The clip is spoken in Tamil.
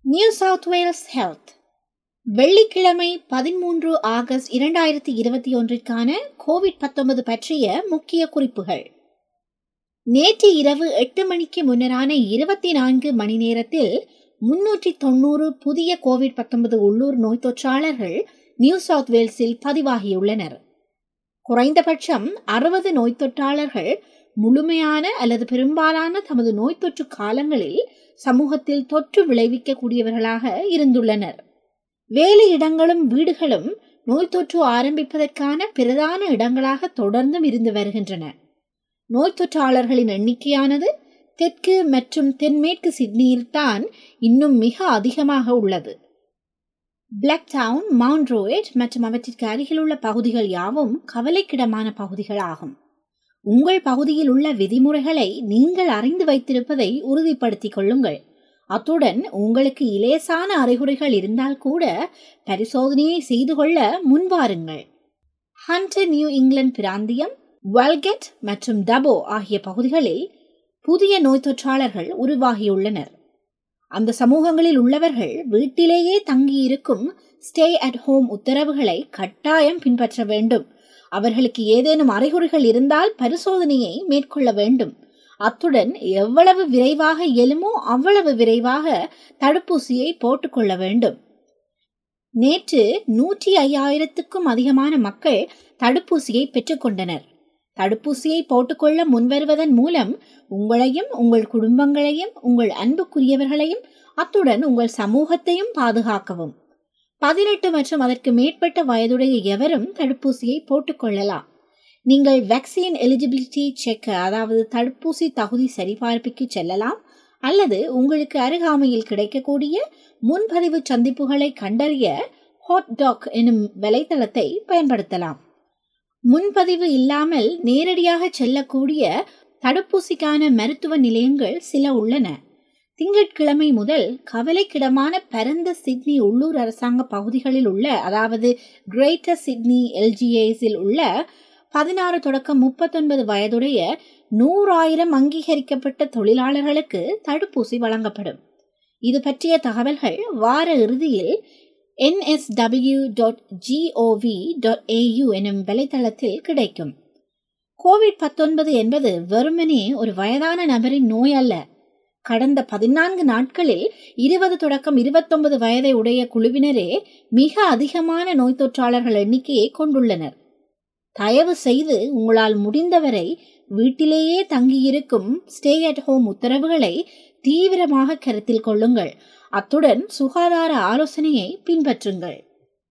நியூ சவுத் வேல்ஸ் ஹெல்த் வெள்ளிக்கிழமை பதிமூன்று ஆகஸ்ட் இரண்டாயிரத்தி இருபத்தி ஒன்றிற்கான கோவிட் பத்தொன்பது பற்றிய முக்கிய குறிப்புகள் நேற்று இரவு எட்டு மணிக்கு முன்னரான இருபத்தி நான்கு மணி நேரத்தில் முன்னூற்றி தொண்ணூறு புதிய கோவிட் பத்தொன்பது உள்ளூர் நோய் தொற்றாளர்கள் நியூ சவுத் வேல்ஸில் பதிவாகியுள்ளனர் குறைந்தபட்சம் அறுபது நோய் தொற்றாளர்கள் முழுமையான அல்லது பெரும்பாலான தமது நோய் தொற்று காலங்களில் சமூகத்தில் தொற்று விளைவிக்கக்கூடியவர்களாக இருந்துள்ளனர் வேலை இடங்களும் வீடுகளும் நோய் தொற்று ஆரம்பிப்பதற்கான பிரதான இடங்களாக தொடர்ந்தும் இருந்து வருகின்றன நோய் தொற்றாளர்களின் எண்ணிக்கையானது தெற்கு மற்றும் தென்மேற்கு சிட்னியில்தான் இன்னும் மிக அதிகமாக உள்ளது பிளாக் டவுன் மவுண்ட் ரோயட் மற்றும் அவற்றிற்கு அருகில் உள்ள பகுதிகள் யாவும் கவலைக்கிடமான பகுதிகள் ஆகும் உங்கள் பகுதியில் உள்ள விதிமுறைகளை நீங்கள் அறிந்து வைத்திருப்பதை உறுதிப்படுத்திக் கொள்ளுங்கள் அத்துடன் உங்களுக்கு இலேசான அறிகுறிகள் இருந்தால் கூட பரிசோதனையை செய்து கொள்ள முன்வாருங்கள் ஹண்டர் நியூ இங்கிலாந்து பிராந்தியம் வல்கெட் மற்றும் டபோ ஆகிய பகுதிகளில் புதிய நோய் தொற்றாளர்கள் உருவாகியுள்ளனர் அந்த சமூகங்களில் உள்ளவர்கள் வீட்டிலேயே தங்கியிருக்கும் ஸ்டே அட் ஹோம் உத்தரவுகளை கட்டாயம் பின்பற்ற வேண்டும் அவர்களுக்கு ஏதேனும் அறிகுறிகள் இருந்தால் பரிசோதனையை மேற்கொள்ள வேண்டும் அத்துடன் எவ்வளவு விரைவாக இயலுமோ அவ்வளவு விரைவாக தடுப்பூசியை போட்டுக்கொள்ள வேண்டும் நேற்று நூற்றி ஐயாயிரத்துக்கும் அதிகமான மக்கள் தடுப்பூசியை பெற்றுக்கொண்டனர் தடுப்பூசியை போட்டுக்கொள்ள முன்வருவதன் மூலம் உங்களையும் உங்கள் குடும்பங்களையும் உங்கள் அன்புக்குரியவர்களையும் அத்துடன் உங்கள் சமூகத்தையும் பாதுகாக்கவும் பதினெட்டு மற்றும் அதற்கு மேற்பட்ட வயதுடைய எவரும் தடுப்பூசியை போட்டுக்கொள்ளலாம் நீங்கள் வேக்சின் எலிஜிபிலிட்டி செக் அதாவது தடுப்பூசி தகுதி சரிபார்ப்புக்கு செல்லலாம் அல்லது உங்களுக்கு அருகாமையில் கிடைக்கக்கூடிய முன்பதிவு சந்திப்புகளை கண்டறிய ஹாட்டாக் எனும் வலைத்தளத்தை பயன்படுத்தலாம் முன்பதிவு இல்லாமல் நேரடியாக செல்லக்கூடிய தடுப்பூசிக்கான மருத்துவ நிலையங்கள் சில உள்ளன திங்கட்கிழமை முதல் கவலைக்கிடமான பரந்த சிட்னி உள்ளூர் அரசாங்க பகுதிகளில் உள்ள அதாவது கிரேட்டர் சிட்னி எல்ஜிஏஸில் உள்ள பதினாறு தொடக்கம் முப்பத்தொன்பது வயதுடைய நூறாயிரம் அங்கீகரிக்கப்பட்ட தொழிலாளர்களுக்கு தடுப்பூசி வழங்கப்படும் இது பற்றிய தகவல்கள் வார இறுதியில் NSW dot GOV dot AU எனும் வலைத்தளத்தில் கிடைக்கும் கோவிட் பத்தொன்பது என்பது வெறுமனே ஒரு வயதான நபரின் நோய் அல்ல கடந்த பதினான்கு நாட்களில் இருபது தொடக்கம் இருபத்தொன்பது வயதை உடைய குழுவினரே மிக அதிகமான நோய் தொற்றாளர்கள் எண்ணிக்கையை கொண்டுள்ளனர் தயவு செய்து உங்களால் முடிந்தவரை வீட்டிலேயே தங்கியிருக்கும் ஸ்டே அட் ஹோம் உத்தரவுகளை தீவிரமாக கருத்தில் கொள்ளுங்கள் அத்துடன் சுகாதார ஆலோசனையை பின்பற்றுங்கள்